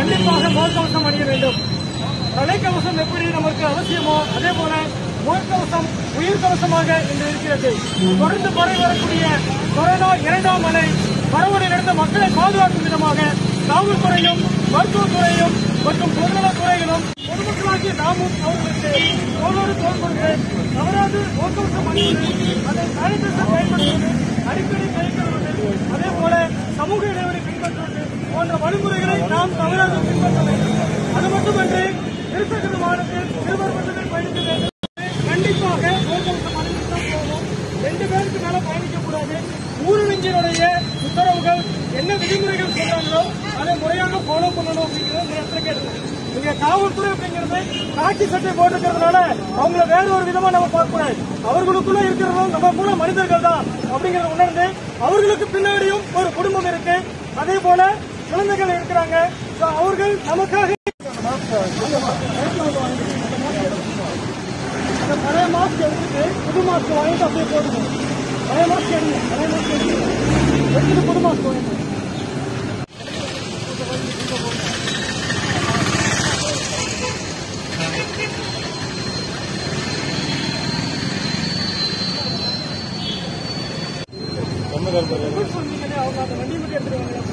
கண்டிப்பாக முகக்கவசம் அணிய வேண்டும் தலைக்கவசம் எப்படி நமக்கு அவசியமோ அதே போல முகக்கவசம் உயிர் கவசமாக இன்று இருக்கிறது தொடர்ந்து பரவி வரக்கூடிய கொரோனா இரண்டாம் அலை பரவலிலிருந்து மக்களை பாதுகாக்கும் விதமாக காவல்துறையும் மருத்துவத்துறையும் மற்றும் பொதுநலத்துறைகளும் பொதுமக்களாகிய நாமும் அவர்களுக்கு தோளோடு தோல் கொடுத்து தவறாது முகக்கவசம் அணிவது அதை சானிடைசர் பயன்படுத்துவது அடிக்கடி கை கழுவுவது அதே போல சமூக இடைவெளி பின்பற்றுவது போன்ற வழிமுறைகளை நாம் தவறாது பின்பற்ற வேண்டும் அது மட்டுமன்றி இருசக்கர வாகனத்தில் சிறுவர் மட்டுமே பயணிக்க வேண்டும் கண்டிப்பாக முகக்கவசம் அணிந்து தான் போகணும் ரெண்டு பேருக்கு மேல பயணிக்க கூடாது ஊரடங்கினுடைய உத்தரவுகள் என்ன விதிமுறைகள் சொல்றாங்களோ அதை முறையாக ஃபாலோ பண்ணணும் அப்படிங்கிறத இந்த இடத்துல கேட்டுக்கோங்க இங்க காவல்துறை அப்படிங்கிறது காக்கி சட்டை போட்டுக்கிறதுனால அவங்கள வேற ஒரு விதமா நம்ம பார்க்க கூடாது அவர்களுக்குள்ள இருக்கிறவங்க நம்ம கூட மனிதர்கள் தான் அப்படிங்கறத உணர்ந்து அவர்களுக்கு பின்னாடியும் ஒரு குடும்பம் இருக்கு அதே போல குழந்தைகள் இருக்கிறாங்க So, அவர்கள் நமக்காக அந்த பழைய மாஸ்க் எடுத்துட்டு புது மாஸ்க் வாங்கிட்டு அப்படியே போடுங்க பழைய மாஸ்க் எடுங்க பழைய மாஸ்க் எடுங்க எடுத்துட்டு புது மாஸ்க் வாங்கிட்டு சொன்னீங்களே அவங்க அந்த வண்டி மட்டும் எடுத்துட்டு வாங்க